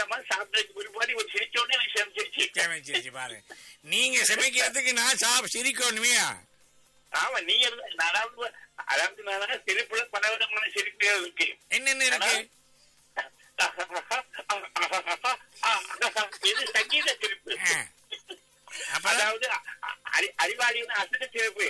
சாப்பிட்டமா சாப்பிட்டதுக்கு பிற்பாடு ஒரு சிரிச்ச உடனே எனக்கு சிரிச்சிருச்சு சமைச்சிருச்சு பாருங்க நீங்க சமைக்கிறதுக்கு நான் சாப் சிரிக்கணுமே ஆமா நீங்க இருந்தா- அதாவது அதாவது நான் சிரிப்புல பல விதமான சிரிப்புகள் இருக்கு என்னென்ன இருக்கு இது சங்கீத சிரிப்பு ஆ. அப்புறம் அதாவது அ- அறி- அறிவாளியின் அசக சிரிப்பு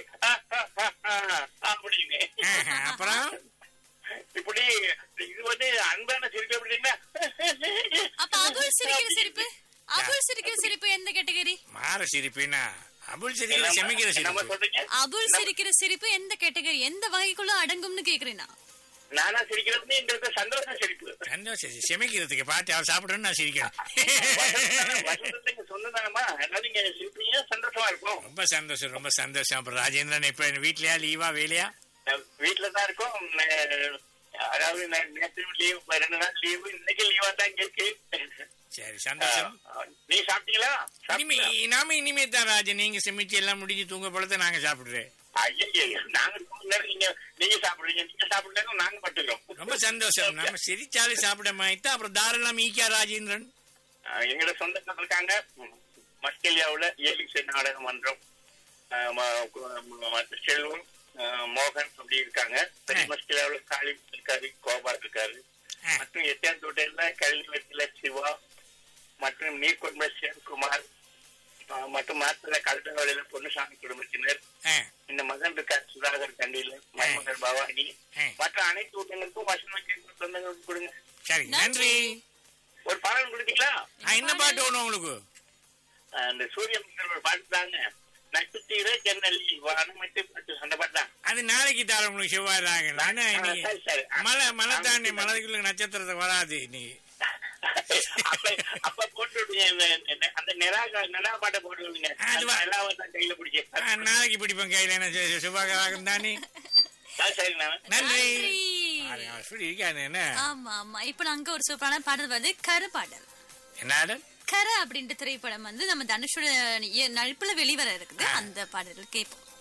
அப்படின்னு ஆஹா, அப்புறம் இப்படி இது வந்து அன்பான சிரிப்பு எப்படின்னா அப்ப அபுல் சிரிக்கிற சிரிப்பு அபுல் சிரிக்கிற சிரிப்பு எந்த கேட்டகரி மாற சிரிப்புனா அபுல் சிரிக்கிற சமைக்கிற நம்ம சிரிப்பு சொல்றீங்க அபுல் சிரிக்கிற சிரிப்பு எந்த கேட்டகரி எந்த வகைக்குள்ள அடங்கும்னு கேக்குறேனா நானா சிரிக்கிறது எங்களுக்கு சந்தோஷம் சிரிப்பு சந்தோஷம் சமைக்கிறதுக்கு பார்த்து அவள் சாப்பிடணும்னு நான் சிரிக்கணும் வசந்தத்துக்கு சொன்னதானமா எல்லாரும் நீங்க சிரிப்பீங்க சந்தோஷமா இருக்கும் ரொம்ப சந்தோஷம் ரொம்ப சந்தோஷம் அப்புறம் ராஜேந்திரன் இப்ப வீட்லயா லீவா வேலையா வீட்டுல தான் இருக்கோம் நே- அதாவது நே- நேற்று லீவ் ரெண்டு நாள் லீவு இன்னைக்கு லீவா தான் இங்க இருக்கு சரி சந்தோஷம் ஆ, நீ சாப்பிட்டீங்களா இனிமே சாப்பிட்டீங்களா? நாம இனிமே தான் ராஜன் நீங்க சமைச்சு எல்லாம் முடிஞ்சு தூங்க போலதான் நாங்க சாப்பிடுறேன் ஐயையே, நாங்க மூணு நேரம் நீங்க நீங்க சாப்பிடுறீங்க நீங்க சாப்பிடுறீங்க நாங்க பட்டுக்கிறோம் ரொம்ப சந்தோஷம் நம்ம சிரிச்சாலே சாப்பிட மாட்டா அப்புறம் தாராளம் ஈக்கா ராஜேந்திரன் ஆ, எங்களோட சொந்தக்காரர் இருக்காங்க ம், மஸ்கெலியாவுல ஏலிசை நாடக மன்றம் ஆ, ம- கு- ம- செல்வம் ஆ, மோகன் அப்படி இருக்காங்க பெரிய மஸ்கெலியாவுல காளி இருக்காரு கோபா இருக்காரு ஆ. மற்றும் எட்டியாந்தோட்டையில கல்வெட்டில சிவா மற்றும் நீர்கொண்ட சிவகுமார் ஆ, மற்றும் மாத்திர கல்தவளையில பொன்னுசாமி குடும்பத்தினர் ஆ, இந்த மகன் இருக்கார் சுதாகர் கண்டியில மருமகள் பவானி ஆ. மற்ற அனைத்து ஊட்டங்களுக்கும் வசனம் கேட்கிற சொந்தங்களுக்கு கொடுங்க சரி நன்றி. நன்றி ஒரு பாடல் கொடுத்தீங்களா ஆ, என்ன பாட்டு வேணும் உங்களுக்கு ஆஹ் அந்த சூரிய மந்திர ஒரு பாட்டு தாங்க நட்சத்திர ஜன்னலி வானமட்டு பாட்டு அந்த பாட்டு தான் அது நாளைக்கு தார உங்களுக்கு செவ்வாய் ராகன் ஆனா இன்னைக்கு சரி, சரி. மழை மழை தாண்டி மலைக்குள்ள நட்சத்திரத்தை வராது நீ அப்ப அப்ப போட்டு விடுங்க இந்த- இந்த- அந்த நிலா நிலா பாட்டை போட்டு விடுங்க அது அந்த வா- நிலாவை தான் கையில பிடிச்சி நாளைக்கு பிடிப்பேன் கையில என்ன செ- செவ்வாய் ராகன் தானே சரி நான் நன்றி நன்றி. பாருங்க, அவன் சொல்லி இருக்கானு என்ன ஆமா ஆமா இப்ப நாங்க ஒரு சூப்பரான பாடல் வந்து கரு பாடல் என்ன கர அப்படின்ற திரைப்படம் வந்து நம்ம தனுஷோட இய- நடிப்புல வெளிவர இருக்குது அந்த பாடல் கேட்போம்